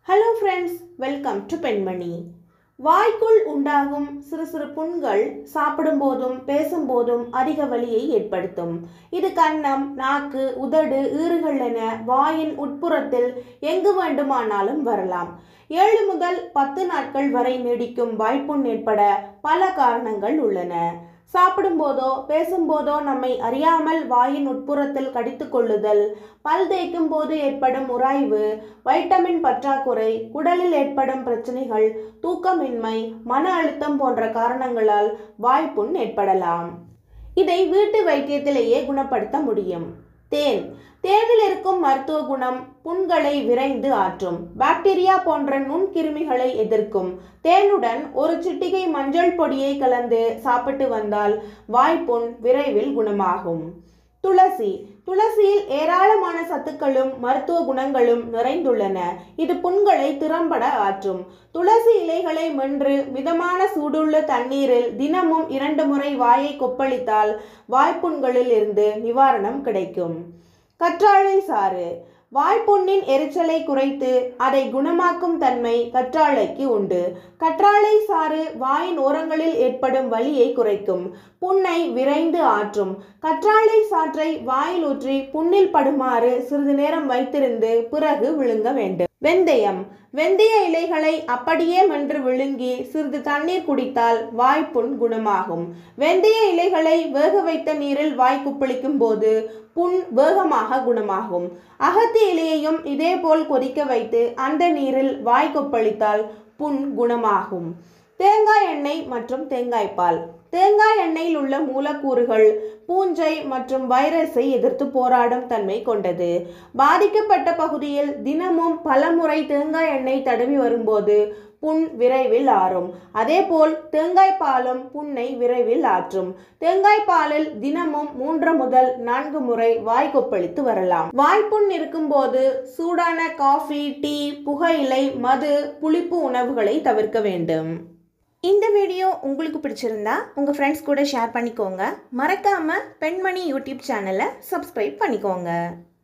hello friends welcome to பெண்மணி வாய்க்குள் உண்டாகும் சிறு சிறு புண்கள் சாப்பிடும்போதும் பேசும்போதும் அதிக வலியை ஏற்படுத்தும் இது கன்னம் நாக்கு உதடு ஈறுகள் என வாயின் உட்புறத்தில் எங்கு வேண்டுமானாலும் வரலாம் ஏழு முதல் பத்து நாட்கள் வரை நீடிக்கும் வாய்ப்புண் ஏற்பட பல காரணங்கள் உள்ளன சாப்பிடும்போதோ பேசும்போதோ நம்மை அறியாமல் வாயின் உட்புறத்தில் கடித்துக் கொள்ளுதல் பல் தேய்க்கும் போது ஏற்படும் உராய்வு வைட்டமின் பற்றாக்குறை குடலில் ஏற்படும் பிரச்சனைகள் தூக்கமின்மை மன அழுத்தம் போன்ற காரணங்களால் வாய்ப்புண் ஏற்படலாம் இதை வீட்டு வைத்தியத்திலேயே குணப்படுத்த முடியும் தேன் தேனில் இருக்கும் மருத்துவ குணம் புண்களை விரைந்து ஆற்றும் பாக்டீரியா போன்ற நுண்கிருமிகளை எதிர்க்கும் தேனுடன் ஒரு சிட்டிகை மஞ்சள் பொடியை கலந்து சாப்பிட்டு வந்தால் வாய்ப்புண் விரைவில் குணமாகும் துளசி துளசியில் ஏராளமான சத்துக்களும் மருத்துவ குணங்களும் நிறைந்துள்ளன இது புண்களை திறம்பட ஆற்றும் துளசி இலைகளை மென்று மிதமான சூடுள்ள தண்ணீரில் தினமும் இரண்டு முறை வாயை கொப்பளித்தால் வாய்ப்புண்களில் இருந்து நிவாரணம் கிடைக்கும் கற்றாழை சாறு வாய்ப்புண்ணின் எரிச்சலை குறைத்து அதை குணமாக்கும் தன்மை கற்றாழைக்கு உண்டு கற்றாழை சாறு வாயின் ஓரங்களில் ஏற்படும் வலியை குறைக்கும் புண்ணை விரைந்து ஆற்றும் கற்றாழை சாற்றை வாயில் ஊற்றி புண்ணில் படுமாறு சிறிது நேரம் வைத்திருந்து பிறகு விழுங்க வேண்டும் வெந்தயம் வெந்தய இலைகளை அப்படியே மென்று விழுங்கி சிறிது தண்ணீர் குடித்தால் வாய்ப்புண் குணமாகும் வெந்தய இலைகளை வேக வைத்த நீரில் வாய் குப்பளிக்கும் போது புண் வேகமாக குணமாகும் அகத்தி இலையையும் இதேபோல் கொதிக்க வைத்து அந்த நீரில் வாய் கொப்பளித்தால் புண் குணமாகும் தேங்காய் எண்ணெய் மற்றும் தேங்காய் பால் தேங்காய் எண்ணெயில் உள்ள மூலக்கூறுகள் பூஞ்சை மற்றும் வைரஸை எதிர்த்து போராடும் தன்மை கொண்டது பாதிக்கப்பட்ட பகுதியில் தினமும் பலமுறை தேங்காய் எண்ணெய் தடவி வரும்போது புண் விரைவில் ஆறும் அதேபோல் தேங்காய் பாலும் புண்ணை விரைவில் ஆற்றும் தேங்காய் பாலில் தினமும் மூன்று முதல் நான்கு முறை வாய் கொப்பளித்து வரலாம் வாய்ப்புண் இருக்கும்போது சூடான காஃபி டீ புகையிலை மது புளிப்பு உணவுகளை தவிர்க்க வேண்டும் இந்த வீடியோ உங்களுக்கு பிடிச்சிருந்தா உங்கள் ஃப்ரெண்ட்ஸ் கூட ஷேர் பண்ணிக்கோங்க மறக்காமல் பெண்மணி யூடியூப் சேனலை சப்ஸ்கிரைப் பண்ணிக்கோங்க